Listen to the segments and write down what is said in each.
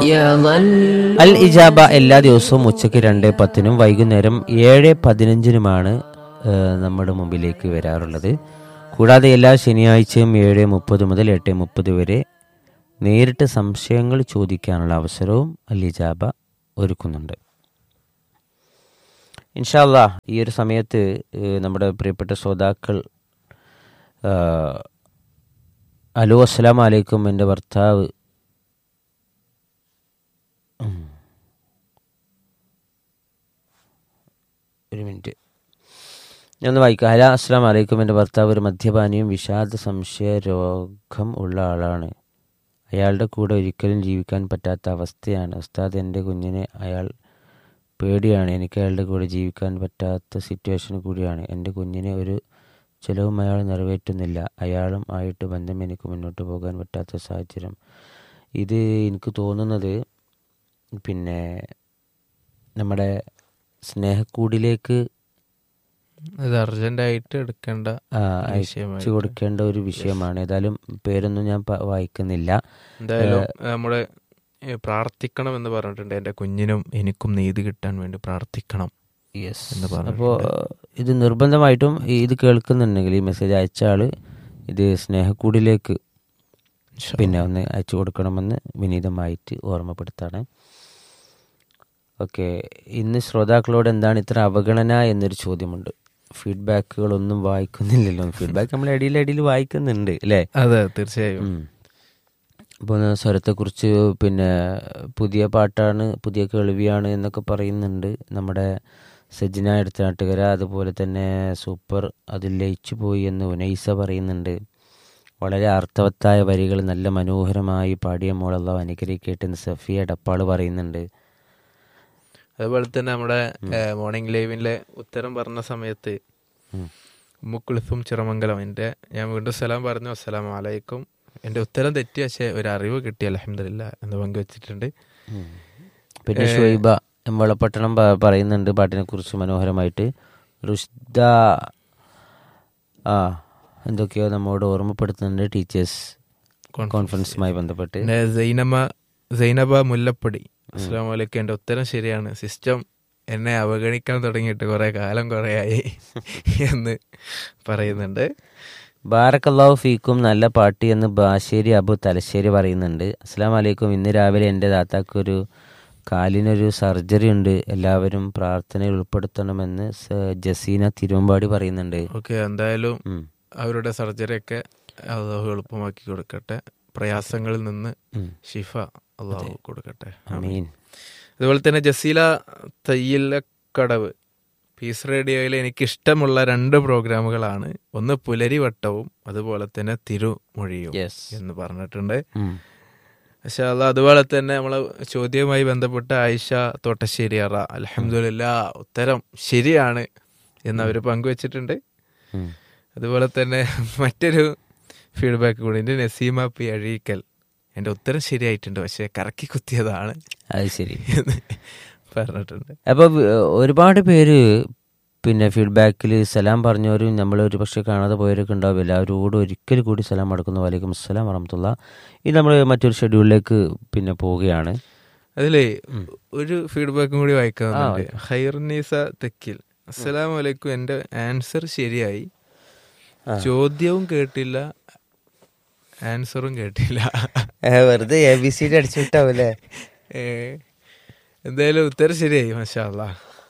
يظل അൽ ഇജാബ എല്ലാ ദിവസവും ഉച്ചയ്ക്ക് രണ്ട് പത്തിനും വൈകുന്നേരം ഏഴ് പതിനഞ്ചിനുമാണ് ഏഹ്, നമ്മുടെ മുമ്പിലേക്ക് വരാറുള്ളത് കൂടാതെ എല്ലാ ശനിയാഴ്ചയും ഏഴ് മുപ്പത് മുതൽ എട്ട് മുപ്പത് വരെ നേരിട്ട് സംശയങ്ങൾ ചോദിക്കാനുള്ള അവസരവും അൽ ഇജാബ ഒരുക്കുന്നുണ്ട് ഇൻഷാല്ല ഈ ഒരു സമയത്ത് ഏഹ്, നമ്മുടെ പ്രിയപ്പെട്ട ശ്രോതാക്കൾ ഏഹ്, ഹലോ അസ്സലാം വലൈക്കും എൻ്റെ ഭർത്താവ് ഒരു മിനിറ്റ് ഞാൻ ഒന്ന് വായിക്കാം ഹല അസ്സാം വലൈക്കും എൻ്റെ ഭർത്താവ് ഒരു മദ്യപാനിയും വിഷാദ സംശയ രോഗം ഉള്ള ആളാണ് അയാളുടെ കൂടെ ഒരിക്കലും ജീവിക്കാൻ പറ്റാത്ത അവസ്ഥയാണ് ഉസ്താദ് എൻ്റെ കുഞ്ഞിനെ അയാൾ പേടിയാണ് എനിക്ക് അയാളുടെ കൂടെ ജീവിക്കാൻ പറ്റാത്ത സിറ്റുവേഷൻ കൂടിയാണ് എൻ്റെ കുഞ്ഞിനെ ഒരു ചിലവും അയാൾ നിറവേറ്റുന്നില്ല അയാളും ആയിട്ട് ബന്ധം എനിക്ക് മുന്നോട്ട് പോകാൻ പറ്റാത്ത സാഹചര്യം ഇത് എനിക്ക് തോന്നുന്നത് പിന്നെ നമ്മുടെ സ്നേഹക്കൂടിലേക്ക് ഇത് അർജന്റായിട്ട് എടുക്കേണ്ട ആ, വിഷയമായിട്ട്. അയച്ചു കൊടുക്കേണ്ട ഒരു വിഷയമാണ് ഏതായാലും പേരൊന്നും ഞാൻ പ- വായിക്കുന്നില്ല എന്തായാലും നമ്മുടെ ഏ, പ്രാർത്ഥിക്കണം എന്ന് പറഞ്ഞിട്ടുണ്ട് എൻ്റെ കുഞ്ഞിനും എനിക്കും നീതി കിട്ടാൻ വേണ്ടി പ്രാർത്ഥിക്കണം യെസ് എന്ന് അപ്പോൾ പറഞ്ഞിട്ടുണ്ട്. ഇത് നിർബന്ധമായിട്ടും ഈ ഇത് കേൾക്കുന്നുണ്ടെങ്കിൽ ഈ മെസ്സേജ് അയച്ച ആള് ഇത് സ്നേഹക്കൂടിലേക്ക് ഇൻഷാ പിന്നെ ഒന്ന് അയച്ചു കൊടുക്കണമെന്ന് വിനീതമായിട്ട് ഓർമ്മപ്പെടുത്താണ് ഓക്കെ ഇന്ന് ശ്രോതാക്കളോട് എന്താണ് ഇത്ര അവഗണന എന്നൊരു ചോദ്യമുണ്ട് ഫീഡ്ബാക്കുകളൊന്നും വായിക്കുന്നില്ലല്ലോ ഫീഡ്ബാക്ക് നമ്മൾ ഇടയിൽ ഇടയിൽ വായിക്കുന്നുണ്ട് അല്ലേ അതെ തീർച്ചയായും ഉം. ഇപ്പോൾ സ്വരത്തെക്കുറിച്ച് പിന്നെ പുതിയ പാട്ടാണ് പുതിയ കേൾവിയാണ് എന്നൊക്കെ പറയുന്നുണ്ട് നമ്മുടെ സജ്ജന എടുത്തനാട്ടുകര അതുപോലെ തന്നെ സൂപ്പർ അതിൽ ലയിച്ചു പോയി എന്ന് ഉനൈസ പറയുന്നുണ്ട് വളരെ അർത്ഥവത്തായ വരികൾ നല്ല മനോഹരമായി പാടിയ മോളല്ല അനുകരിക്കട്ടെ എന്ന് സഫിയ എടപ്പാള് പറയുന്നുണ്ട് അതുപോലെ തന്നെ നമ്മുടെ മോർണിംഗ് ലൈവിലെ ഉത്തരം പറഞ്ഞ സമയത്ത് ഉം. മുക്കുളിഫും ചിറമംഗലം എൻ്റെ ഞാൻ വീണ്ടും സലാം പറഞ്ഞു അസ്സലാം വലൈക്കും എൻ്റെ ഉത്തരം തെറ്റി പക്ഷേ ഒരു അറിവ് കിട്ടി അലഹമില്ല എന്ന് പങ്കുവച്ചിട്ടുണ്ട് ഉം. പിന്നെ ഷുൈബ എമ്പളപ്പട്ടണം പ- പറയുന്നുണ്ട് പാട്ടിനെ കുറിച്ച് മനോഹരമായിട്ട് റുഷ്ദ ആ എന്തൊക്കെയോ നമ്മോട് ഓർമ്മപ്പെടുത്തുന്നുണ്ട് ടീച്ചേഴ്സ് കോൺഫറൻസുമായി ബന്ധപ്പെട്ട് പിന്നെ സൈനമ സൈനബ മുല്ലപ്പടി അസ്സാം വലൈക്കും എൻ്റെ ഉത്തരം ശരിയാണ് സിസ്റ്റം എന്നെ അവഗണിക്കാൻ തുടങ്ങിയിട്ട് കുറെ കാലം കുറേ ആയി എന്ന് പറയുന്നുണ്ട് ബാറക്കല്ലാഹു ഫീക്കും നല്ല പാട്ട് എന്ന് ബാശ്ശേരി അബു തലശ്ശേരി പറയുന്നുണ്ട് അസ്സാം വലൈക്കും ഇന്ന് രാവിലെ എൻ്റെ താത്താക്കൊരു കാലിനൊരു സർജറി ഉണ്ട് എല്ലാവരും പ്രാർത്ഥനയിൽ ഉൾപ്പെടുത്തണമെന്ന് സ- ജസീന തിരുവമ്പാടി പറയുന്നുണ്ട് ഓക്കെ എന്തായാലും ഉം. അവരുടെ സർജറി ഒക്കെ അള്ളാഹു എളുപ്പമാക്കി കൊടുക്കട്ടെ പ്രയാസങ്ങളിൽ നിന്ന് ഉം. ഷിഫ അള്ളാഹു കൊടുക്കട്ടെ അമീൻ അതുപോലെ തന്നെ ജസീല തയ്യലക്കടവ് പീസ് റേഡിയോയിലെ എനിക്ക് ഇഷ്ടമുള്ള രണ്ട് പ്രോഗ്രാമുകളാണ് ഒന്ന് പുലരിവട്ടവും അതുപോലെ തന്നെ തിരുമൊഴിയും യെസ് എന്ന് പറഞ്ഞിട്ടുണ്ട് ഉം. പക്ഷെ അത് അതുപോലെ തന്നെ നമ്മളെ ചോദ്യവുമായി ബന്ധപ്പെട്ട ആയിഷ തോട്ടശ്ശേരി അറ അലഹമില്ല ഉത്തരം ശരിയാണ് എന്ന് അവർ പങ്കുവച്ചിട്ടുണ്ട് ഉം. അതുപോലെ തന്നെ മറ്റൊരു ഫീഡ്ബാക്ക് കൂടി എൻ്റെ നസീമ പി അഴീക്കൽ എൻ്റെ ഉത്തരം ശരിയായിട്ടുണ്ട് പക്ഷെ കറക്കി കുത്തിയതാണ് അത് ശരി എന്ന് പറഞ്ഞിട്ടുണ്ട് അപ്പോൾ ഒരുപാട് പേര് പിന്നെ ഫീഡ്ബാക്കിൽ സലാം പറഞ്ഞവരും നമ്മൾ ഒരു പക്ഷേ കാണാതെ പോയവരൊക്കെ ഉണ്ടാവും എല്ലാവരോടും ഒരിക്കൽ കൂടി സലാം മടക്കുന്നു വലൈക്കും അസ്സലാം വറഹമത്തുള്ള ഇത് നമ്മൾ മറ്റൊരു ഷെഡ്യൂളിലേക്ക് പിന്നെ പോവുകയാണ് അതിലേ ഒരു ഫീഡ്ബാക്കും കൂടി വായിക്കാവുന്നുണ്ട് ഹൈർനീസ തെക്കിൽ അസ്സലാമു അലൈക്കും എൻ്റെ ആൻസർ ശരിയായി ചോദ്യവും കേട്ടില്ല ആൻസറും കേട്ടില്ല വെറുതെ എ ബി സി ഡി അടിച്ചു വിട്ടാവൂലേ ഏ, എന്തായാലും ഉത്തരം ശരിയായി മഷാല്ല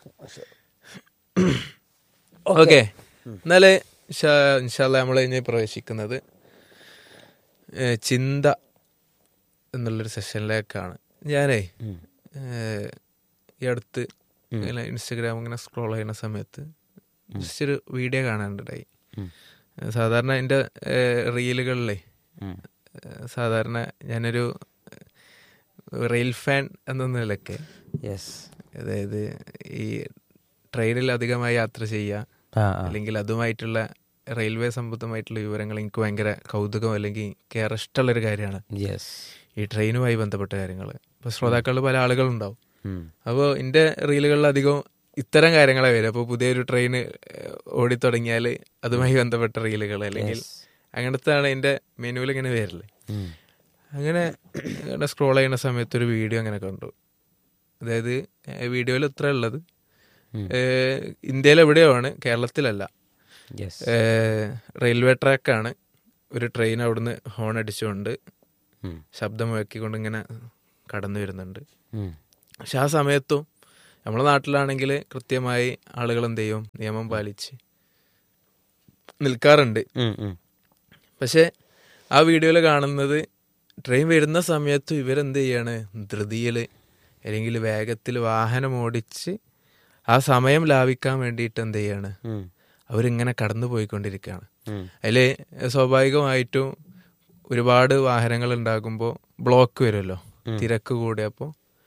ഓക്കെ എന്നാല് ഇൻഷാല്ല നമ്മൾ ഇനി പ്രവേശിക്കുന്നത് ഏ, ചിന്ത എന്നുള്ളൊരു സെഷനിലേക്കാണ് ഞാനേ ഏ, ഈ അടുത്ത് ഇങ്ങനെ ഇൻസ്റ്റഗ്രാം ഇങ്ങനെ സ്ക്രോൾ ചെയ്യുന്ന സമയത്ത് ജസ്റ്റ് ഒരു വീഡിയോ കാണാനുണ്ടായി സാധാരണ എൻ്റെ റീലുകളിലെ സാധാരണ ഞാനൊരു റെയിൽ ഫാൻ എന്ന നിലയ്ക്ക് യെസ് അതായത് ഈ ട്രെയിനിൽ അധികമായി യാത്ര ചെയ്യുക ആ ആ അല്ലെങ്കിൽ അതുമായിട്ടുള്ള റെയിൽവേ സംബന്ധമായിട്ടുള്ള വിവരങ്ങൾ എനിക്ക് ഭയങ്കര കൗതുകം അല്ലെങ്കിൽ എനിക്ക് ഏറെ ഇഷ്ടമുള്ളൊരു കാര്യമാണ് യെസ് ഈ ട്രെയിനുമായി ബന്ധപ്പെട്ട കാര്യങ്ങൾ ഇപ്പോൾ ശ്രോതാക്കളിൽ പല ആളുകളുണ്ടാവും അപ്പോൾ എൻ്റെ റീലുകളിൽ അധികം ഇത്തരം കാര്യങ്ങളെ വരും അപ്പോൾ പുതിയൊരു ട്രെയിൻ ഓടിത്തുടങ്ങിയാൽ അതുമായി ബന്ധപ്പെട്ട റീലുകൾ അല്ലെങ്കിൽ അങ്ങനത്തെ ആണ് എൻ്റെ മെനുവിൽ ഇങ്ങനെ വരില്ലേ അങ്ങനെ അങ്ങനെ സ്ക്രോൾ ചെയ്യുന്ന സമയത്ത് ഒരു വീഡിയോ അങ്ങനെ കണ്ടു അതായത് വീഡിയോയിൽ ഇത്ര ഉള്ളത് ഉം. ഇന്ത്യയിൽ എവിടെയോ ആണ് കേരളത്തിലല്ല യെസ് ഏഹ് റെയിൽവേ ട്രാക്കാണ് ഒരു ട്രെയിൻ അവിടുന്ന് ഹോൺ അടിച്ചുകൊണ്ട് ഉം. ശബ്ദം മുഴക്കിക്കൊണ്ട് ഇങ്ങനെ കടന്നു വരുന്നുണ്ട് ഉം. പക്ഷെ ആ സമയത്തും നമ്മുടെ നാട്ടിലാണെങ്കിൽ കൃത്യമായി ആളുകൾ എന്ത് ചെയ്യും നിയമം പാലിച്ച് നിൽക്കാറുണ്ട് ഉം, ഉം. പക്ഷെ ആ വീഡിയോയിൽ കാണുന്നത് ട്രെയിൻ വരുന്ന സമയത്ത് ഇവരെന്ത് ചെയ്യാണ് ധൃതിയിൽ അല്ലെങ്കിൽ വേഗത്തിൽ വാഹനം ഓടിച്ച് ആ സമയം ലാഭിക്കാൻ വേണ്ടിയിട്ട് എന്ത് ചെയ്യാണ് ഉം. അവരിങ്ങനെ കടന്നു പോയിക്കൊണ്ടിരിക്കുകയാണ് ഉം. അതിൽ സ്വാഭാവികമായിട്ടും ഒരുപാട് വാഹനങ്ങൾ ഉണ്ടാകുമ്പോൾ ബ്ലോക്ക് വരുമല്ലോ തിരക്ക് കൂടിയപ്പോൾ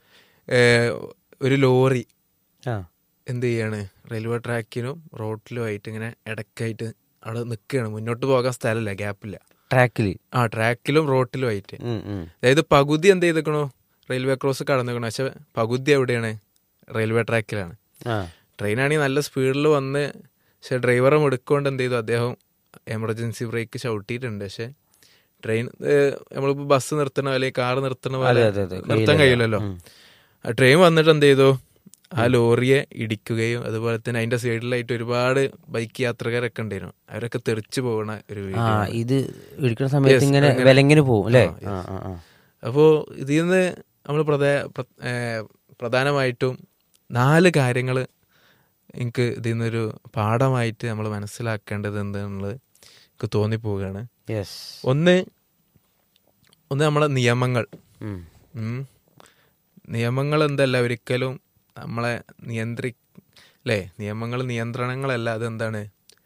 ഒരു ലോറി ആ എന്ത് ചെയ്യാണ് റെയിൽവേ ട്രാക്കിനും റോഡിലുമായിട്ട് ഇങ്ങനെ ഇടയ്ക്കായിട്ട് അവിടെ നിൽക്കുകയാണ് മുന്നോട്ട് പോകാൻ സ്ഥലമില്ല ഗ്യാപ്പില്ല ട്രാക്കിൽ ആ ട്രാക്കിലും റോട്ടിലുമായിട്ട് ഉം, ഉം. അതായത് പകുതി എന്ത് ചെയ്തേക്കണോ റെയിൽവേ ക്രോസ് കടന്നിക്കണോ പക്ഷെ പകുതി എവിടെയാണ് റെയിൽവേ ട്രാക്കിലാണ് ആ ട്രെയിനാണെങ്കിൽ നല്ല സ്പീഡിൽ വന്ന് പക്ഷെ ഡ്രൈവറെ മുടുക്കൊണ്ട് എന്ത് ചെയ്തു അദ്ദേഹം എമർജൻസി ബ്രേക്ക് ചവിട്ടിയിട്ടുണ്ട് പക്ഷെ ട്രെയിൻ നമ്മളിപ്പോൾ ബസ് നിർത്തണ അല്ലെങ്കിൽ കാർ നിർത്തണ പോലെ അതെ, അതെ. നിർത്താൻ കഴിയില്ലല്ലോ ഉം. ആ ട്രെയിൻ വന്നിട്ട് എന്ത് ചെയ്തു ആ ലോറിയെ ഇടിക്കുകയും അതുപോലെ തന്നെ അതിന്റെ സൈഡിലായിട്ട് ഒരുപാട് ബൈക്ക് യാത്രക്കാരൊക്കെ ഉണ്ടായിരുന്നു അവരൊക്കെ തെറിച്ചു പോകുന്ന ഒരു ആ വീഡിയോ ഇത് ഇടിക്കുന്ന സമയത്ത് Yes, ഇങ്ങനെ അങ്ങനെ. വിലങ്ങിന് പോകും അല്ലേ ആ, yes. ആ ആ ആ അപ്പോൾ ഇതിൽ നിന്ന് നമ്മൾ പ്രധാനമായിട്ടും നാല് കാര്യങ്ങൾ എനിക്ക് ഇതിൽ നിന്നൊരു പാഠമായിട്ട് നമ്മൾ മനസ്സിലാക്കേണ്ടത് എന്താണെന്നുള്ളത് എനിക്ക് തോന്നിപ്പോവുകയാണ് യെസ് ഒന്ന് ഒന്ന് നമ്മളെ നിയമങ്ങൾ ഉം. ഉം. നിയമങ്ങൾ എന്തല്ല ഒരിക്കലും നമ്മളെ നിയന്ത്രി അല്ലേ നിയമങ്ങൾ നിയന്ത്രണങ്ങളല്ല അതെന്താണ്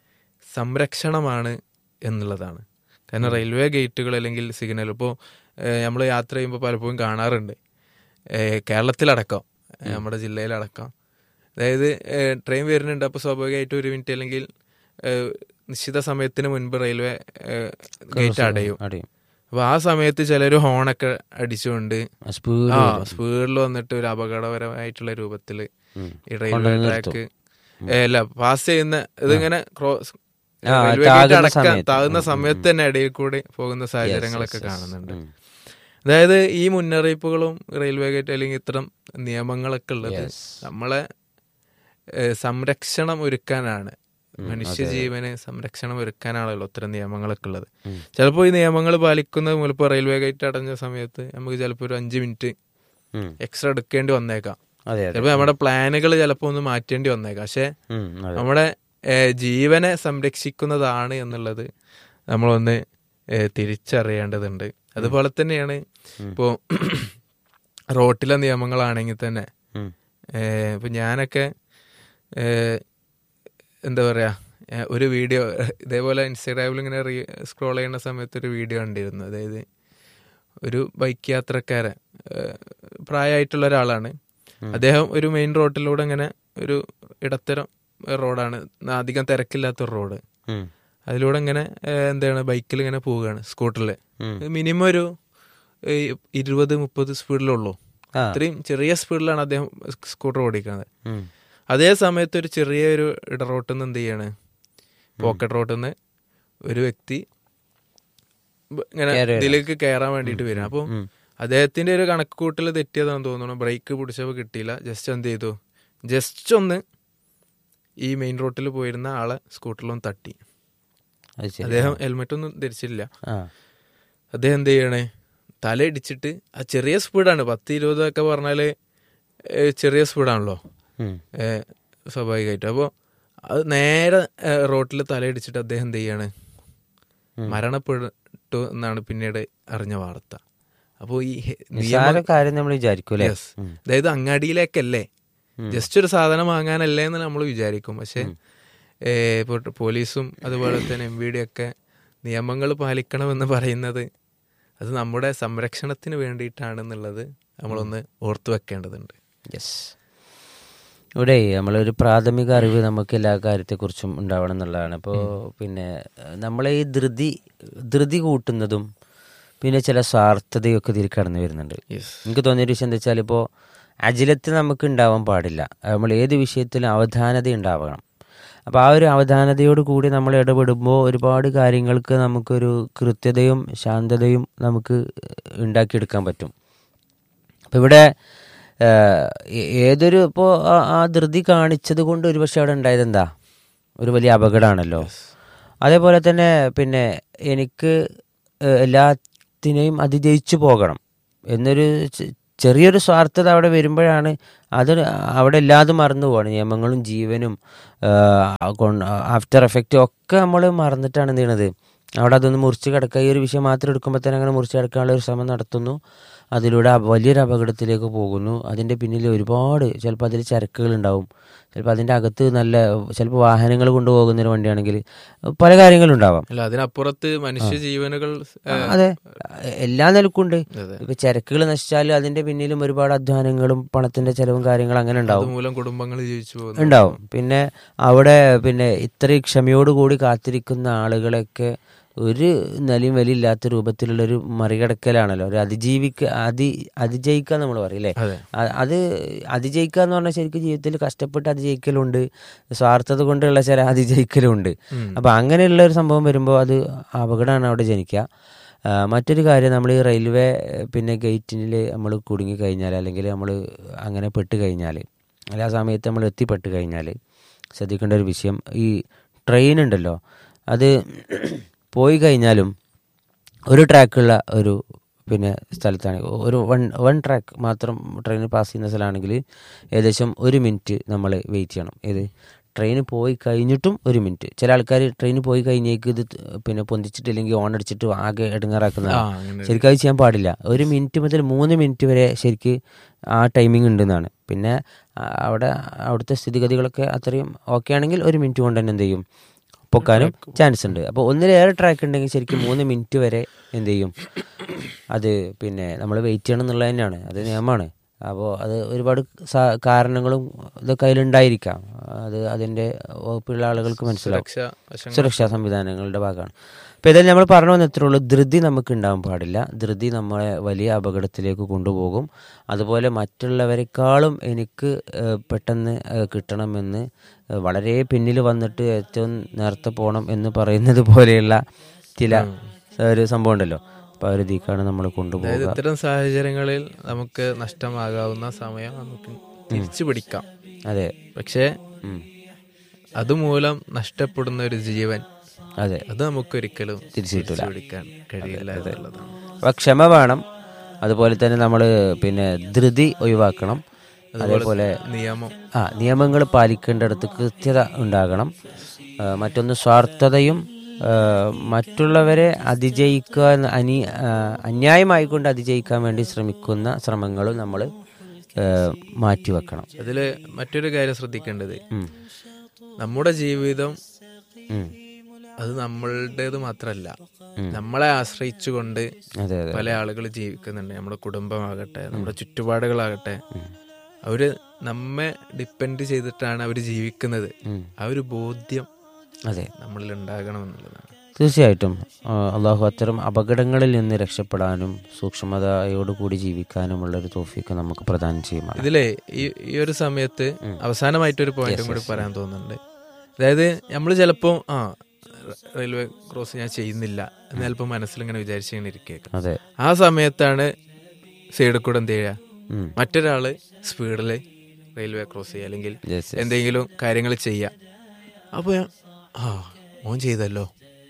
സംരക്ഷണമാണ് എന്നുള്ളതാണ് കാരണം റെയിൽവേ ഗേറ്റുകൾ അല്ലെങ്കിൽ സിഗ്നൽ ഇപ്പോൾ നമ്മൾ യാത്ര ചെയ്യുമ്പോൾ പലപ്പോഴും കാണാറുണ്ട് ഏഹ് കേരളത്തിലടക്കം ഏഹ് നമ്മുടെ ജില്ലയിലടക്കം അതായത് ഏഹ് ട്രെയിൻ വരുന്നുണ്ട് അപ്പോൾ സ്വാഭാവികമായിട്ടും ഒരു മിനിറ്റ് അല്ലെങ്കിൽ ഏഹ് നിശ്ചിത സമയത്തിന് മുൻപ് റെയിൽവേ ഏഹ് ഗേറ്റ് അടയും അടയും അപ്പൊ ആ സമയത്ത് ചിലര് ഹോണൊക്കെ അടിച്ചുകൊണ്ട് സ്പീഡ് ആ സ്പീഡിൽ വന്നിട്ട് ഒരു അപകടപരമായിട്ടുള്ള രൂപത്തില് ഉം. ഈ റെയിൽവേ കൊണ്ടുവന്ന് ട്രാക്ക് അല്ല പാസ് ചെയ്യുന്ന ഇതിങ്ങനെ ക്രോസ് ആ, റെയിൽവേ താകുന്ന ഗേറ്റ് അടക്കാൻ സമയത്ത്. താകുന്ന ഉം, ഉം, സമയത്ത് തന്നെ ഇടയിൽ കൂടി പോകുന്ന സാഹചര്യങ്ങളൊക്കെ yes, yes. കാണുന്നുണ്ട് ഉം. അതായത് ഈ മുന്നറിയിപ്പുകളും റെയിൽവേ ഗേറ്റ് അല്ലെങ്കിൽ ഇത്തരം നിയമങ്ങളൊക്കെ ഉള്ളത് Yes. നമ്മളെ ഏഹ്, സംരക്ഷണം ഒരുക്കാനാണ് മനുഷ്യജീവന് സംരക്ഷണം ഒരുക്കാനാണല്ലോ ഇത്തരം നിയമങ്ങളൊക്കെ ഉള്ളത് ഉം. ചിലപ്പോൾ ഈ നിയമങ്ങൾ പാലിക്കുന്നത് ചിലപ്പോൾ റെയിൽവേ ഗേറ്റ് അടഞ്ഞ സമയത്ത് നമുക്ക് ചിലപ്പോൾ ഒരു അഞ്ച് മിനിറ്റ് ഉം. എക്സ്ട്രാ എടുക്കേണ്ടി വന്നേക്കാം അതെ അതെ ചിലപ്പോൾ നമ്മുടെ പ്ലാനുകൾ ചിലപ്പോൾ ഒന്ന് മാറ്റേണ്ടി വന്നേക്കാം പക്ഷെ ഉം, അതെ നമ്മുടെ ഏഹ്, ജീവനെ സംരക്ഷിക്കുന്നതാണ് എന്നുള്ളത് നമ്മളൊന്ന് ഏഹ്, തിരിച്ചറിയേണ്ടതുണ്ട് അതുപോലെ തന്നെയാണ് ഇപ്പോൾ റോട്ടിലെ നിയമങ്ങളാണെങ്കിൽ തന്നെ ഉം. ഏഹ്, ഇപ്പൊ ഞാനൊക്കെ ഏഹ്, എന്താ പറയാ ഏഹ്, ഒരു വീഡിയോ ഇതേപോലെ ഇൻസ്റ്റാഗ്രാമിൽ ഇങ്ങനെ റീ സ്ക്രോൾ ചെയ്യുന്ന സമയത്ത് ഒരു വീഡിയോ കണ്ടിരുന്നു അതായത് ഒരു ബൈക്ക് യാത്രക്കാരൻ ഏഹ്, പ്രായമായിട്ടുള്ള ഒരാളാണ് അദ്ദേഹം ഒരു മെയിൻ റോഡിലൂടെ ഇങ്ങനെ ഒരു ഇടത്തരം റോഡാണ് അധികം തിരക്കില്ലാത്ത ഒരു റോഡ് ഉം. അതിലൂടെ ഇങ്ങനെ ഏഹ്, എന്താണ് ബൈക്കിൽ ഇങ്ങനെ പോവുകയാണ് സ്കൂട്ടറിൽ ഉം. മിനിമം ഒരു ഏഹ്, ഇരുപത് മുപ്പത് സ്പീഡിലുള്ളൂ ആ അത്രയും ചെറിയ സ്പീഡിലാണ് അദ്ദേഹം സ്കൂട്ടർ ഓടിക്കുന്നത് ഉം. അതേ സമയത്ത് ഒരു ചെറിയൊരു ഇടറോട്ടിൽ നിന്ന് എന്ത് ചെയ്യാണ് പോക്കറ്റ് റോട്ടിൽ നിന്ന് ഒരു വ്യക്തി ബ- ഇങ്ങനെ കയറി വരാം. ഇതിലേക്ക് കയറാൻ വേണ്ടിയിട്ട് വരും അപ്പോൾ ഉം. അദ്ദേഹത്തിന്റെ ഒരു കണക്ക് കൂട്ടൽ തെറ്റിയതാണെന്ന് തോന്നുന്നു ബ്രേക്ക് പിടിച്ചപ്പോൾ കിട്ടിയില്ല ജസ്റ്റ് എന്ത് ചെയ്തു ജസ്റ്റ് ഒന്ന് ഈ മെയിൻ റോട്ടിൽ പോയിരുന്ന ആളെ സ്കൂട്ടറിലൊന്ന് തട്ടി അത് ശരി അദ്ദേഹം ഹെൽമെറ്റ് ഒന്നും ധരിച്ചില്ല ആ അദ്ദേഹം എന്ത് ചെയ്യണേ തല ഇടിച്ചിട്ട് ആ ചെറിയ സ്പീഡാണ് പത്ത് ഇരുപതൊക്കെ പറഞ്ഞാല് ഏഹ്, ചെറിയ സ്പീഡാണല്ലോ ഉം. ഏഹ്, സ്വാഭാവികമായിട്ടും അപ്പോൾ അത് നേരെ റോട്ടിൽ തലയിടിച്ചിട്ട് അദ്ദേഹം എന്ത് ചെയ്യാണ് മരണപ്പെട്ടു എന്നാണ് പിന്നീട് അറിഞ്ഞ വാർത്ത അപ്പോൾ ഈ ഹെ- നിസ്സാര കാര്യം നമ്മൾ വിചാരിക്കും അല്ലേ Yes. അതായത് അങ്ങാടിയിലേക്കല്ലേ ജസ്റ്റ് ഒരു സാധനം വാങ്ങാനല്ലേ എന്ന് നമ്മൾ വിചാരിക്കും പക്ഷെ ഇപ്പോൾ പോലീസും അതുപോലെ തന്നെ എം വി ഡി ഒക്കെ നിയമങ്ങൾ പാലിക്കണമെന്ന് പറയുന്നത് അത് നമ്മുടെ സംരക്ഷണത്തിന് വേണ്ടിയിട്ടാണെന്നുള്ളത് നമ്മളൊന്ന് ഓർത്തു വെക്കേണ്ടതുണ്ട് യെസ് ഇവിടെ നമ്മളൊരു പ്രാഥമിക അറിവ് നമുക്ക് എല്ലാ കാര്യത്തെക്കുറിച്ചും ഉണ്ടാവണം എന്നുള്ളതാണ് ഇപ്പോൾ പിന്നെ ഏഹ്, നമ്മളെ ഈ ധൃതി ധൃതി കൂട്ടുന്നതും പിന്നെ ചില സ്വാർത്ഥതയൊക്കെ ഇതിൽ കടന്നു വരുന്നുണ്ട് യെസ് എനിക്ക് തോന്നിയൊരു വിഷയം എന്താ വെച്ചാൽ ഇപ്പോൾ അജിലത്ത് നമുക്ക് ഉണ്ടാവാൻ പാടില്ല നമ്മൾ ഏത് വിഷയത്തിലും അവധാനത ഉണ്ടാവണം അപ്പോൾ ആ ഒരു അവധാനതയോട് കൂടി നമ്മൾ ഇടപെടുമ്പോൾ ഒരുപാട് കാര്യങ്ങൾക്ക് നമുക്കൊരു കൃത്യതയും ശാന്തതയും നമുക്ക് ഉണ്ടാക്കിയെടുക്കാൻ പറ്റും അപ്പം ഇവിടെ ഏഹ്, ഏ- ഏതൊരു ഇപ്പോൾ ആ ധൃതി കാണിച്ചത് കൊണ്ട് ഒരുപക്ഷെ അവിടെ ഉണ്ടായത് എന്താ ഒരു വലിയ അപകടമാണല്ലോ അതേപോലെ തന്നെ പിന്നെ എനിക്ക് ഏഹ്, എല്ലാത്തിനെയും അതിജയിച്ചു പോകണം എന്നൊരു ചെ- ചെറിയൊരു സ്വാർത്ഥത അവിടെ വരുമ്പോഴാണ് അത് അവിടെ എല്ലാതും മറന്നു പോവാണ് നിയമങ്ങളും ജീവനും ആഫ്റ്റർ എഫക്റ്റും ഒക്കെ നമ്മൾ മറന്നിട്ടാണ് എന്ത് ചെയ്യണത് അവിടെ അതൊന്ന് മുറിച്ച് കിടക്കുക ഈ ഒരു വിഷയം മാത്രം എടുക്കുമ്പോൾ തന്നെ അങ്ങനെ മുറിച്ച് കിടക്കാനുള്ള ഒരു ശ്രമം നടത്തുന്നു അതിലൂടെ അപ- വലിയൊരു അപകടത്തിലേക്ക് പോകുന്നു അതിൻ്റെ പിന്നിൽ ഒരുപാട് ചിലപ്പോൾ അതിൽ ചരക്കുകൾ ഉണ്ടാവും ചിലപ്പോൾ അതിൻ്റെ അകത്ത് നല്ല ചിലപ്പോൾ വാഹനങ്ങൾ കൊണ്ടുപോകുന്ന ഒരു വണ്ടിയാണെങ്കിൽ പല കാര്യങ്ങളും ഉണ്ടാവാം അല്ല അതിനപ്പുറത്ത് മനുഷ്യ ജീവനുകൾ ഏ, അതെ എല്ലാ നിലക്കുണ്ട് അതെ. ഇപ്പൊ ചരക്കുകൾ നശിച്ചാൽ അതിന്റെ പിന്നിലും ഒരുപാട് അധ്വാനങ്ങളും പണത്തിന്റെ ചെലവും കാര്യങ്ങളും അങ്ങനെ ഉണ്ടാവും അതുമൂലം കുടുംബങ്ങൾ ജീവിച്ചു പോകുന്നു ഉണ്ടാവും പിന്നെ അവിടെ പിന്നെ ഇത്രയും ക്ഷമയോടുകൂടി കാത്തിരിക്കുന്ന ആളുകളൊക്കെ ഒരു നിലയും വലിയില്ലാത്ത രൂപത്തിലുള്ള ഒരു മറികടക്കലാണല്ലോ ഒരു അതിജീവിക്ക അതി അതിജയിക്കുക നമ്മൾ പറയില്ലേ അതെ അ- അത് അതിജയിക്കുക എന്ന് പറഞ്ഞാൽ ശരിക്കും ജീവിതത്തിൽ കഷ്ടപ്പെട്ട് അതിജയിക്കലുണ്ട് സ്വാർത്ഥത കൊണ്ടുള്ള ചില അതിജയിക്കലുണ്ട് ഉം. അപ്പോൾ അങ്ങനെയുള്ള ഒരു സംഭവം വരുമ്പോൾ അത് അപകടമാണ് അവിടെ ജനിക്കുക ആ, മറ്റൊരു കാര്യം നമ്മൾ ഈ റെയിൽവേ ഏഹ്, പിന്നെ ഗേറ്റിൽ നമ്മൾ കുടുങ്ങി കഴിഞ്ഞാൽ അല്ലെങ്കിൽ നമ്മൾ അങ്ങനെ പെട്ട് കഴിഞ്ഞാൽ അല്ലെങ്കിൽ ആ സമയത്ത് നമ്മൾ എത്തിപ്പെട്ട് കഴിഞ്ഞാൽ ശ്രദ്ധിക്കേണ്ട ഒരു വിഷയം ഈ ട്രെയിൻ ഉണ്ടല്ലോ അത് പോയി കഴിഞ്ഞാലും ഒരു ട്രാക്കുള്ള ഒരു പിന്നെ സ്ഥലത്താണ് ഒരു വൺ വൺ ട്രാക്ക് മാത്രം ട്രെയിൻ പാസ് ചെയ്യുന്ന സ്ഥലമാണെങ്കിൽ ഏകദേശം ഒരു മിനിറ്റ് നമ്മൾ വെയിറ്റ് ചെയ്യണം ഏത് ട്രെയിൻ പോയി കഴിഞ്ഞിട്ടും ഒരു മിനിറ്റ് ചില ആൾക്കാർ ട്രെയിൻ പോയി കഴിഞ്ഞേക്ക് ഇത് പിന്നെ പൊന്തിച്ചിട്ടില്ലെങ്കിൽ ഓൺ അടിച്ചിട്ട് ആകെ ആ ഇടങ്ങാറാക്കുന്നതാണ് അങ്ങനെ ശരിക്കും അത് ചെയ്യാൻ പാടില്ല ഒരു മിനിറ്റ് മുതൽ മൂന്ന് മിനിറ്റ് വരെ ശരിക്ക് ആ ടൈമിംഗ് ഉണ്ടെന്നാണ് പിന്നെ ആ, അവിടെ അവിടുത്തെ സ്ഥിതിഗതികളൊക്കെ അത്രയും ഓക്കെ ആണെങ്കിൽ ഒരു മിനിറ്റ് കൊണ്ട് തന്നെ എന്ത് ചെയ്യും പൊക്കാനും ചാൻസ് ഉണ്ട് അപ്പോൾ ഒന്നിലേറെ ട്രാക്ക് ഉണ്ടെങ്കിൽ ശരിക്കും മൂന്ന് മിനിറ്റ് വരെ എന്ത് ചെയ്യും അത് പിന്നെ നമ്മൾ വെയിറ്റ് ചെയ്യണം എന്നുള്ളത് തന്നെയാണ് അത് നിയമമാണ് അപ്പോൾ അത് ഒരുപാട് സാ- കാരണങ്ങളും ഇതൊക്കെ അതിലുണ്ടായിരിക്കാം അത് അതിൻ്റെ വകുപ്പുള്ള ആളുകൾക്ക് മനസ്സിലാവും സുരക്ഷ വശങ്ങൾ സുരക്ഷാ സംവിധാനങ്ങളുടെ ഭാഗമാണ് അപ്പോൾ ഇതെല്ലാം നമ്മൾ പറഞ്ഞു വന്ന ഇത്രേ ഉള്ളൂ ധൃതി നമുക്ക് ഉണ്ടാവാൻ പാടില്ല ധൃതി നമ്മളെ വലിയ അപകടത്തിലേക്ക് കൊണ്ടുപോകും അതുപോലെ മറ്റുള്ളവരെക്കാളും എനിക്ക് ഏഹ്, പെട്ടെന്ന് ഏഹ്, കിട്ടണമെന്ന് ഏഹ്, വളരെ പിന്നിൽ വന്നിട്ട് ഏറ്റവും നേരത്തെ പോകണം എന്ന് പറയുന്നത് പോലെയുള്ള ചില ഒരു സംഭവം ഉണ്ടല്ലോ അപ്പോൾ ആ ഒരു ഇതിക്കാണ് നമ്മൾ അതായത് കൊണ്ടുപോകുക ഇത്തരം സാഹചര്യങ്ങളിൽ നമുക്ക് നഷ്ടമാകാവുന്ന സമയം നമുക്ക് തിരിച്ചു പിടിക്കാം അതെ പക്ഷേ ഉം. അതുമൂലം നഷ്ടപ്പെടുന്ന ഒരു ജീവൻ അതെ അത് നമുക്കൊരിക്കലും തിരിച്ചു കിട്ടൂല. പിടിക്കാൻ കഴിയില്ല എന്നുള്ളതാണ് അപ്പോൾ ക്ഷമ വേണം അതുപോലെ തന്നെ നമ്മൾ പിന്നെ ധൃതി ഒഴിവാക്കണം അതേപോലെ നിയമം ആ നിയമങ്ങൾ പാലിക്കേണ്ടിടത്ത് കൃത്യത ഉണ്ടാകണം ആ, മറ്റൊന്ന് സ്വാർത്ഥതയും ആ, മറ്റുള്ളവരെ അതിജയിക്കാൻ അനി ആ, അന്യായമായിക്കൊണ്ട് അതിജയിക്കാൻ വേണ്ടി ശ്രമിക്കുന്ന ശ്രമങ്ങളും നമ്മൾ മാറ്റിവെക്കണം അതില് മറ്റൊരു കാര്യം ശ്രദ്ധിക്കേണ്ടത് ഉം. നമ്മുടെ ജീവിതം ഉം. അത് നമ്മളുടേത് മാത്രല്ല നമ്മളെ ആശ്രയിച്ചുകൊണ്ട് അതെ അതെ പല ആളുകൾ ജീവിക്കുന്നുണ്ട് നമ്മുടെ കുടുംബമാകട്ടെ നമ്മുടെ ചുറ്റുപാടുകളാകട്ടെ അവര് നമ്മെ ഡിപ്പെൻഡ് ചെയ്തിട്ടാണ് അവർ ജീവിക്കുന്നത് ഉം. ആ ഒരു ബോധ്യം അതെ നമ്മളിൽ ഉണ്ടാകണം എന്നുള്ളതാണ് തീർച്ചയായിട്ടും ആ, അള്ളാഹു അത്തരം അപകടങ്ങളിൽ നിന്ന് രക്ഷപ്പെടാനും സൂക്ഷ്മതയോടുകൂടി ജീവിക്കാനുമുള്ള ഒരു തോഫിക്ക് നമുക്ക് പ്രദാനം ചെയ്യുമാണ് ഇതിലെ ഈ ഈ ഒരു സമയത്ത് അവസാനമായിട്ട് ഒരു പോയിന്റും കൂടി പറയാൻ തോന്നുന്നുണ്ട് അതായത് നമ്മൾ ചിലപ്പോ ആ റെയിൽവേ ക്രോസ് ഞാൻ ചെയ്യുന്നില്ല എന്ന് ചിലപ്പോൾ മനസ്സിലിങ്ങനെ വിചാരിച്ചിങ്ങനെ ഇരിക്കുക അതെ ആ സമയത്താണ് സൈഡിൽ കൂടെ എന്ത് ചെയ്യുക ഉം. മറ്റൊരാള് സ്പീഡിൽ റെയിൽവേ ക്രോസ് ചെയ്യുക അല്ലെങ്കിൽ Yes, yes. എന്തെങ്കിലും കാര്യങ്ങൾ ചെയ്യുക അപ്പൊ ഞാൻ, ആ മോൻ ചെയ്തല്ലോ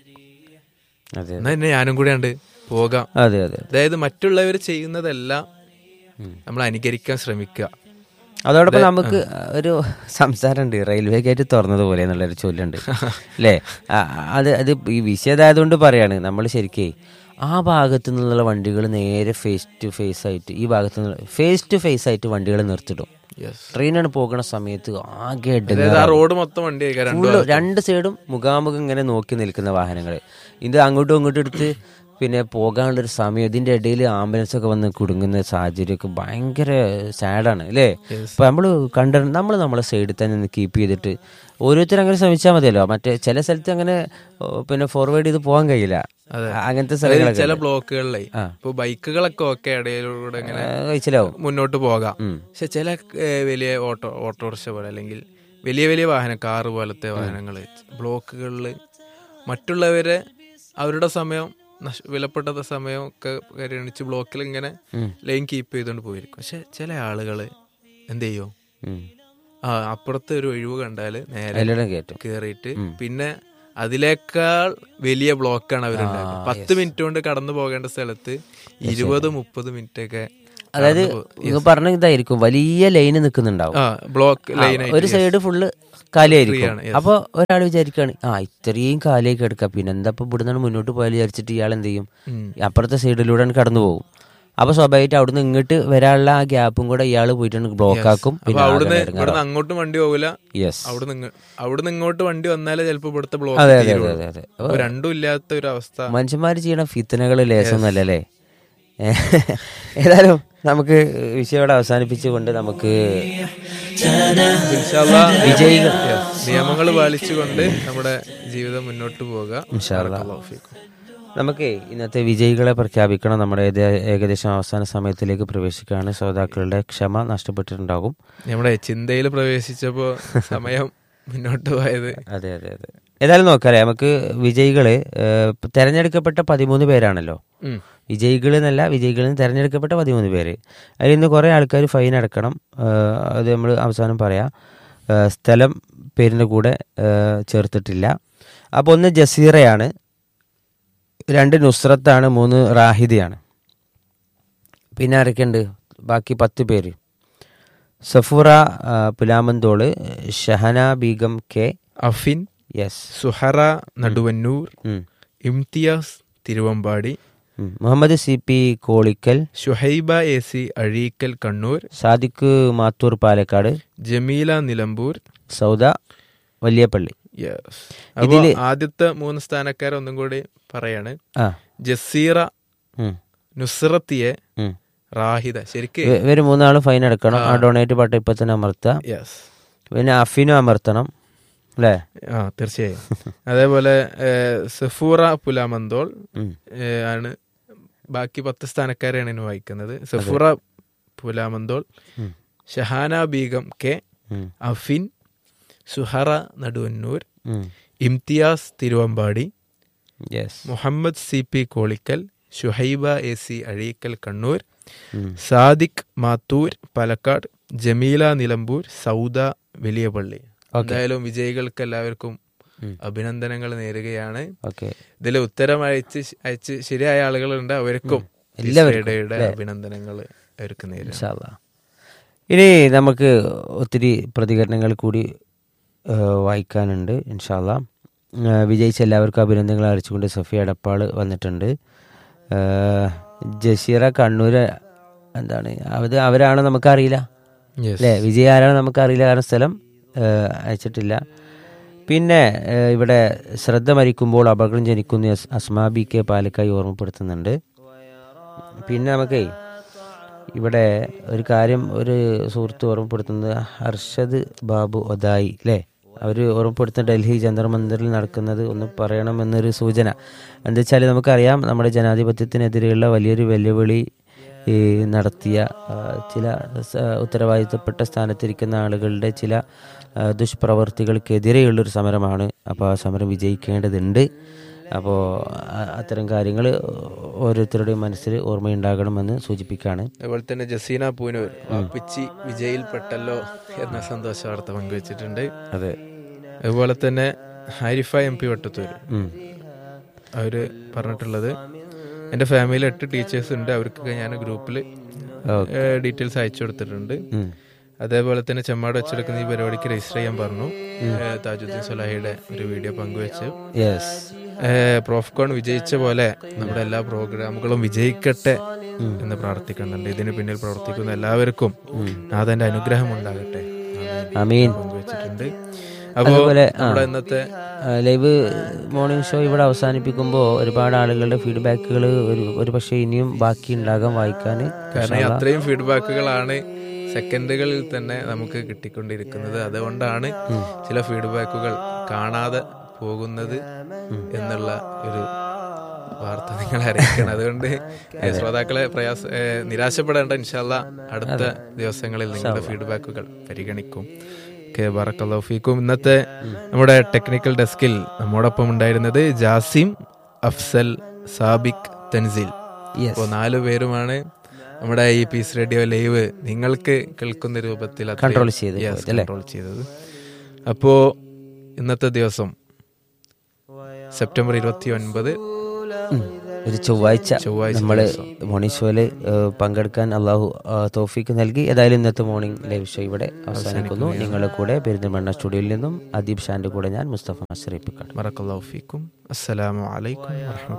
അതെ എന്നാ എന്നെ ഞാനും കൂടെ ഉണ്ട് പോകാം അതെ അതെ അതായത് മറ്റുള്ളവർ ചെയ്യുന്നതെല്ലാം നമ്മൾ അനുകരിക്കാൻ ശ്രമിക്കുക അതോടൊപ്പം നമുക്ക് ഒരു സംസാരമുണ്ട് റെയിൽവേ ഗേറ്റ് തുറന്നത് പോലെ എന്നുള്ളൊരു ചൊല്ലുണ്ട് അല്ലേ ആ, അത് അത് ഈ വിഷയതായതുകൊണ്ട് പറയാണ് നമ്മൾ ശരിക്കേ ആ ഭാഗത്തു നിന്നുള്ള വണ്ടികൾ നേരെ ഫേസ് ടു ഫേസ് ആയിട്ട് ഈ ഭാഗത്ത് നിന്ന് ഫേസ് ടു ഫേസ് ആയിട്ട് വണ്ടികൾ നിർത്തിടും യെസ് ട്രെയിനാണ് പോകുന്ന സമയത്ത് ആകെ അതായത് ആ റോഡ് മൊത്തം വണ്ടി ആയിരിക്കാം രണ്ടു ഫുള്ള് രണ്ട് സൈഡും മുഖാമുഖം ഇങ്ങനെ നോക്കി നിൽക്കുന്ന വാഹനങ്ങൾ ഇത് അങ്ങോട്ടും ഇങ്ങോട്ടും എടുത്ത് പിന്നെ പോകാനുള്ളൊരു സമയം ഇതിന്റെ ഇടയിൽ ആംബുലൻസ് ഒക്കെ വന്ന് കുടുങ്ങുന്ന സാഹചര്യമൊക്കെ ഭയങ്കര സാഡാണ് അല്ലേ അപ്പൊ നമ്മൾ കണ്ട നമ്മൾ നമ്മളെ സൈഡിൽ തന്നെ ഒന്ന് കീപ്പ് ചെയ്തിട്ട് ഓരോരുത്തരും അങ്ങനെ ശ്രമിച്ചാൽ മതിയല്ലോ മറ്റേ ചില സ്ഥലത്ത് അങ്ങനെ ഓ, പിന്നെ ഫോർവേഡ് ചെയ്ത് പോകാൻ കഴിയില്ല അങ്ങനത്തെ അതായത് സ്ഥലങ്ങളൊക്കെ ചില ബ്ലോക്കുകളിലെ ഇപ്പൊ ബൈക്കുകളൊക്കെ ഒക്കെ ഇടയിലൂടെ ഇങ്ങനെ കഴിച്ചിലാവും മുന്നോട്ട് പോകാം ഉം. പക്ഷെ ചില ഏ, വലിയ ഓട്ടോ ഓട്ടോറിക്ഷ പോലെ അല്ലെങ്കിൽ വലിയ വലിയ വാഹനം കാറ് പോലത്തെ വാഹനങ്ങൾ ബ്ലോക്കുകളിൽ മറ്റുള്ളവരെ അവരുടെ സമയം നഷ്- വിലപ്പെട്ട സമയം ഒക്കെ പരിഗണിച്ച് ബ്ലോക്കിൽ ഇങ്ങനെ ലൈൻ കീപ്പ് ചെയ്തുകൊണ്ട് പോയിരിക്കും പക്ഷെ ചില ആളുകൾ എന്ത് ചെയ്യും ഉം. ആ അപ്പുറത്തെ ഒരു ഒഴിവ് കണ്ടാല് നേരെ എല്ലാം കയറ്റും കേറിയിട്ട് പിന്നെ അതിനേക്കാൾ വലിയ ബ്ലോക്കാണ് അവരുണ്ടാക്കുന്നത് പത്ത് മിനിറ്റ് കൊണ്ട് കടന്നു പോകേണ്ട സ്ഥലത്ത് ഇരുപത് മുപ്പത് മിനിറ്റ് ഒക്കെ അതായത് കടന്നു പോ- നിങ്ങൾ പറഞ്ഞ ഇതായിരിക്കും വലിയ ലൈന് നിൽക്കുന്നുണ്ടാവും ആ ബ്ലോക്ക് ആ, ലൈൻ ഒരു സൈഡ് ഫുള്ള് കാലിയായിരിക്കും ആണ്, yes. അപ്പൊ ഒരാൾ വിചാരിക്കാണ് ആ ഇത്രയും കാലിയൊക്കെ എടുക്കാം പിന്നെ എന്താ ഇപ്പൊ ഇവിടുന്ന് മുന്നോട്ട് പോയാൽ വിചാരിച്ചിട്ട് ഇയാൾ എന്ത് ചെയ്യും അപ്പുറത്തെ സൈഡിലൂടെ കടന്നു പോകും അപ്പൊ സ്വാഭാവികമായിട്ട് അവിടുന്ന് ഇങ്ങോട്ട് വരാനുള്ള ആ ഗ്യാപ്പും കൂടെ ഇയാൾ പോയിട്ടാണ് ബ്ലോക്ക് ആക്കും അപ്പൊ അവിടുന്ന് പിന്നെ ഇവിടുന്ന് അങ്ങോട്ടും വണ്ടി പോകില്ല യെസ് അവിടുന്ന് ഇങ്ങ- അവിടുന്ന് ഇങ്ങോട്ട് വണ്ടി വന്നാലേ ചിലപ്പോ ഇവിടുത്തെ അതെ ബ്ലോക്ക് അതെ തീരുള്ളൂ. അതെ അതെ അപ്പൊ രണ്ടും ഇല്ലാത്ത ഒരു അവസ്ഥ മനുഷ്യന്മാർ ചെയ്യണ ഫിത്തനകൾ ലേസൊന്നല്ലേ ഏതായാലും നമുക്ക് വിഷയം ഇവിടെ അവസാനിപ്പിച്ചുകൊണ്ട് നമുക്ക് വിജയികൾ നിയമങ്ങൾ പാലിച്ചുകൊണ്ട് നമ്മുടെ ജീവിതം മുന്നോട്ട് പോവുക ബറക്കല്ലാഹു ഫീക്കും. നമുക്ക് ഇന്നത്തെ വിജയികളെ പ്രഖ്യാപിക്കണം നമ്മുടെ ഏത- ഏകദേശം അവസാന സമയത്തിലേക്ക് പ്രവേശിക്കുകയാണ് ശ്രോതാക്കളുടെ ക്ഷമ നഷ്ടപ്പെട്ടിട്ടുണ്ടാകും നമ്മുടെ ചിന്തയിൽ പ്രവേശിച്ചപ്പോ സമയം മുന്നോട്ട് പോയത് അതെ അതെ അതെ ഏതായാലും നോക്കാം നമുക്ക് വിജയികള് ഏഹ്, ഇപ്പൊ തെരഞ്ഞെടുക്കപ്പെട്ട പതിമൂന്ന് പേരാണല്ലോ ഉം. വിജയികൾ എന്നല്ല വിജയികളിൽ നിന്ന് തെരഞ്ഞെടുക്കപ്പെട്ട പതിമൂന്ന് പേര് അതിൽ നിന്ന് കുറേ ആൾക്കാർ ഫൈൻ അടക്കണം ഏഹ്, അത് നമ്മൾ അവസാനം പറയാം ഏഹ്, സ്ഥലം പേരിൻ്റെ കൂടെ ഏഹ്, ചേർത്തിട്ടില്ല അപ്പോൾ ഒന്ന് ജസീറയാണ് രണ്ട് നുസ്രത്താണ് മൂന്ന് റാഹിദയാണ് പിന്നെ ആരൊക്കെയുണ്ട് ബാക്കി പത്ത് പേര് സഫൂറ ആ, പുലാമന്തോള് ഷഹന ബീഗം കെ അഫിൻ യെസ് സുഹറ നടുവന്നൂർ ഉം. ഇംതിയാസ് തിരുവമ്പാടി ഉം. Muhammad C P Kolikkal Shuhaiba A C Azhikkal Kannur Sadiq Mathur Palakkad Jameela Nilambur Sauda Valiyapally yes അപ്പൊ ആദ്യത്തെ മൂന്ന് സ്ഥാനക്കാരെ ഒന്നും കൂടി പറയാണ് ആ ജസീറ ഉം. നുസ്രത്തിയെ ഉം. റാഹിദ ശരിക്ക് ഇവ- ഇവര് മൂന്നാളും ഫൈൻ അടക്കണം ആ ഡൊണേറ്റ് പാട്ട് ഇപ്പൊ തന്നെ അമർത്തുക യെസ് പിന്നെ അഫിനും അമർത്തണം അല്ലേ ആ തീർച്ചയായും അതേപോലെ ഏഹ്, സഫൂറ പുലാമന്തോൾ ഉം. ഏഹ്, ആണ് ബാക്കി പത്ത് സ്ഥാനക്കാരെയാണ് ഇനി വായിക്കുന്നത് സഫൂറ പുലാമന്തോൾ ഉം. ഷഹാന ബീഗം കെ ഉം. അഫിൻ സുഹറ നടുവന്നൂർ ഉം. Imtiaz Thiruvambady yes Muhammad C P Kolikkal Shuhaiba A C Azhikkal Kannur ഉം. സാദിഖ് മാത്തൂർ പാലക്കാട് ജമീല നിലമ്പൂർ സൗദ വലിയപള്ളി എന്തായാലും വിജയികൾക്ക് എല്ലാവർക്കും ഉം. അഭിനന്ദനങ്ങൾ നേരുകയാണ് ഓക്കെ ഇതിൽ ഉത്തരം അയച്ച് അയച്ച് ശരിയായ ആളുകളുണ്ട് അവർക്കും എല്ലാവർക്കും, ഇസ്രയുടെ അഭിനന്ദനങ്ങൾ അവർക്ക് നേരുക ഇൻഷാല്ലാ. ഇനി നമുക്ക് ഒത്തിരി പ്രതികരണങ്ങൾ കൂടി ആ, വായിക്കാനുണ്ട് ഇൻഷാല്ല വിജയിച്ച എല്ലാവർക്കും അഭിനന്ദനങ്ങൾ അറിയിച്ചുകൊണ്ട് സഫിയ എടപ്പാൾ വന്നിട്ടുണ്ട് ആ, ജസീറ കണ്ണൂർ എന്താണ് അത് അവരാണ് നമുക്കറിയില്ല Yes. അല്ലേ വിജയ് ആരാണ് നമുക്കറിയില്ല കാരണം സ്ഥലം ആ, അയച്ചിട്ടില്ല പിന്നെ ആ, ഇവിടെ ശ്രദ്ധ മരിക്കുമ്പോൾ അപകടം ജനിക്കുന്ന അസ്- അസ്മാ ബി കെ പാലക്കായി ഓർമ്മപ്പെടുത്തുന്നുണ്ട് പിന്നെ നമുക്കേ ഇവിടെ ഒരു കാര്യം ഒരു സുഹൃത്ത് ഓർമ്മപ്പെടുത്തുന്നത് ഹർഷദ് ബാബു ഒതായി അല്ലേ അവർ ഓർമ്മപ്പെടുത്തുന്ന ഡൽഹി ജന്തർ മന്ദിറിൽ നടക്കുന്നത് ഒന്ന് പറയണമെന്നൊരു സൂചന എന്താ വെച്ചാൽ നമുക്കറിയാം നമ്മുടെ ജനാധിപത്യത്തിനെതിരെയുള്ള വലിയൊരു വെല്ലുവിളി ഈ നടത്തിയ ആ, ചില സ- ഉത്തരവാദിത്തപ്പെട്ട സ്ഥാനത്തിരിക്കുന്ന ആളുകളുടെ ചില ആ, ദുഷ്പ്രവർത്തികൾക്കെതിരെയുള്ളൊരു സമരമാണ് അപ്പോൾ ആ സമരം വിജയിക്കേണ്ടതുണ്ട് അപ്പോൾ അത്തരം കാര്യങ്ങൾ ഓരോരുത്തരുടെയും മനസ്സിൽ ഓർമ്മയുണ്ടാകണമെന്ന് സൂചിപ്പിക്കുകയാണ് അതുപോലെ തന്നെ ജസീന പൂനൂർ വാപ്പിച്ചി വിജയിൽപ്പെട്ടല്ലോ എന്ന സന്തോഷ വാർത്ത പങ്കുവച്ചിട്ടുണ്ട് അതെ അതുപോലെ തന്നെ ഹാരിഫ എം പി വട്ടത്തൂർ ഉം. അവര് പറഞ്ഞിട്ടുള്ളത് എൻ്റെ ഫാമിലിയിൽ എട്ട് ടീച്ചേഴ്സ് ഉണ്ട് അവർക്കൊക്കെ ഞാൻ ഗ്രൂപ്പിൽ ഡീറ്റെയിൽസ് അയച്ചു കൊടുത്തിട്ടുണ്ട് ഉം. അതേപോലെ തന്നെ ചെമ്മാട് വെച്ചെടുക്കുന്ന ഈ പരിപാടിക്ക് രജിസ്റ്റർ ചെയ്യാൻ പറഞ്ഞു ഏഹ് താജുദ്ദീൻ സുലാഹിയുടെ ഒരു വീഡിയോ പങ്കുവെച്ച് യെസ് ഏഹ് പ്രോഫ്കോൺ വിജയിച്ച പോലെ നമ്മുടെ എല്ലാ പ്രോഗ്രാമുകളും വിജയിക്കട്ടെ എന്ന് പ്രാർത്ഥിക്കുന്നുണ്ട് ഇതിന് പിന്നിൽ പ്രവർത്തിക്കുന്ന എല്ലാവർക്കും നാഥന്റെ അനുഗ്രഹം ഉണ്ടാകട്ടെ അമീൻ പങ്കുവച്ചിട്ടുണ്ട് അപ്പോ അതുപോലെ ആ, നമ്മുടെ ഇന്നത്തെ ആ, ലൈവ് മോർണിംഗ് ഷോ ഇവിടെ അവസാനിപ്പിക്കുമ്പോൾ ഒരുപാട് ആളുകളുടെ ഫീഡ്ബാക്കുകൾ ഒരു ഒരു പക്ഷേ ഇനിയും ബാക്കി ഉണ്ടാകാൻ വായിക്കാൻ കാരണം ഈ അത്രയും ഫീഡ്ബാക്കുകളാണ് സെക്കൻഡുകളിൽ തന്നെ നമുക്ക് കിട്ടിക്കൊണ്ടിരിക്കുന്നത് അതുകൊണ്ടാണ് ചില ഫീഡ്ബാക്കുകൾ കാണാതെ പോകുന്നത് എന്നുള്ള ഒരു വാർത്ത നിങ്ങളെ അറിയിക്കണം അതുകൊണ്ട് ഏഹ്, ശ്രോതാക്കളെ പ്രയാസ ഏഹ്, നിരാശപ്പെടേണ്ട ഇൻഷാല്ല അടുത്ത ദിവസങ്ങളിൽ നിങ്ങളുടെ ഫീഡ്ബാക്കുകൾ പരിഗണിക്കും ഓക്കെ ബറക്കല്ലഫീക്കും ഇന്നത്തെ നമ്മുടെ ടെക്നിക്കൽ ഡെസ്കിൽ നമ്മോടൊപ്പം ഉണ്ടായിരുന്നത് ജാസിം അഫ്സൽ സാബിക് തൻസിൽ Yes. അപ്പോൾ നാലു പേരുമാണ് നമ്മുടെ ഈ പീസ് റേഡിയോ ലൈവ് നിങ്ങൾക്ക് കേൾക്കുന്ന രൂപത്തിൽ അത്രയും- Control ചെയ്ത് Yes, പോയത് അല്ലേ? control ചെയ്തത് അപ്പോ ഇന്നത്തെ ദിവസം സെപ്റ്റംബർ ഇരുപത്തി ഒൻപത് ഉം. ഒരു ചൊവ്വാഴ്ച ചൊവ്വാഴ്ച നമ്മള് ദിവസം. മോർണിംഗ് ഷോയില് ഏഹ്, പങ്കെടുക്കാൻ അള്ളാഹു ആ, തൗഫീക്ക് നൽകി ഏതായാലും ഇന്നത്തെ മോർണിംഗ് ലൈവ് ഷോ ഇവിടെ അവസാനിക്കുന്നു നിങ്ങളുടെ കൂടെ പെരിന്തൽമണ്ണ സ്റ്റുഡിയോയിൽ നിന്നും അദീബ് ഷാന്റെ കൂടെ ഞാൻ മുസ്തഫ അഷറീപ്പിക്കാട് ബറക്കല്ലാഹു ഫീക്കും അസ്സലാമു അലൈക്കും വറഹ്മത്തുള്ളാഹി